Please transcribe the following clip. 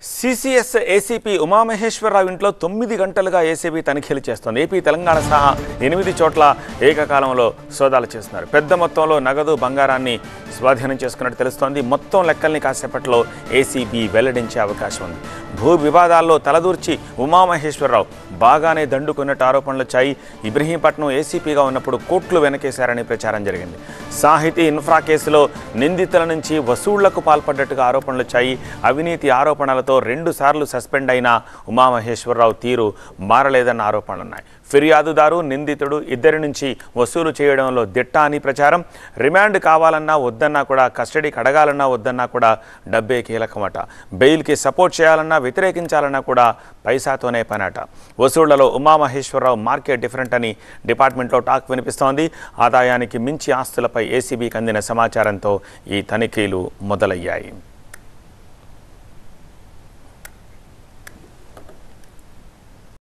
CCS ACP Umamaheswararao ఇంట్లో తొమ్మిది గంటలుగా ACB తనిఖీలు చేస్తోంది ఏపీ తెలంగాణ సహా ఎనిమిది చోట్ల ఏకకాలంలో సోదాలు చేస్తున్నారు పెద్ద మొత్తంలో నగదు బంగారాన్ని స్వాధీనం చేసుకున్నట్టు తెలుస్తోంది మొత్తం లెక్కల్ని కాసేపట్లో ఏసీబీ వెల్లడించే అవకాశం ఉంది భూ వివాదాల్లో తలదూర్చి ఉమామహేశ్వరరావు బాగానే దండుకున్నట్టు ఆరోపణలు వచ్చాయి ఇబ్రహీంపట్నం ఏసీపీగా ఉన్నప్పుడు కోట్లు వెనకేశారని ప్రచారం జరిగింది సాహితీ ఇన్ఫ్రా కేసులో నిందితుల నుంచి వసూళ్లకు పాల్పడ్డట్టుగా ఆరోపణలు వచ్చాయి అవినీతి ఆరోపణలతో రెండు సార్లు సస్పెండ్ అయిన ఉమామహేశ్వరరావు తీరు మారలేదన్న ఆరోపణలున్నాయి ఫిర్యాదుదారు నిందితుడు ఇద్దరి నుంచి వసూలు చేయడంలో దిట్ట అని ప్రచారం రిమాండ్ కావాలన్నా వద్దన్నా కూడా కస్టడీకి అడగాలన్నా వద్దన్నా కూడా డబ్బే కీలకమట బెయిల్కి సపోర్ట్ చేయాలన్నా వ్యతిరేకించాలన్నా కూడా పైసాతోనే పనట వసూళ్లలో ఉమామహేశ్వరరావు మార్కెట్ డిఫరెంట్ అని డిపార్ట్మెంట్లో టాక్ వినిపిస్తోంది ఆదాయానికి మించి ఆస్తులపై ఏసీబీకి అందిన సమాచారంతో ఈ తనిఖీలు మొదలయ్యాయి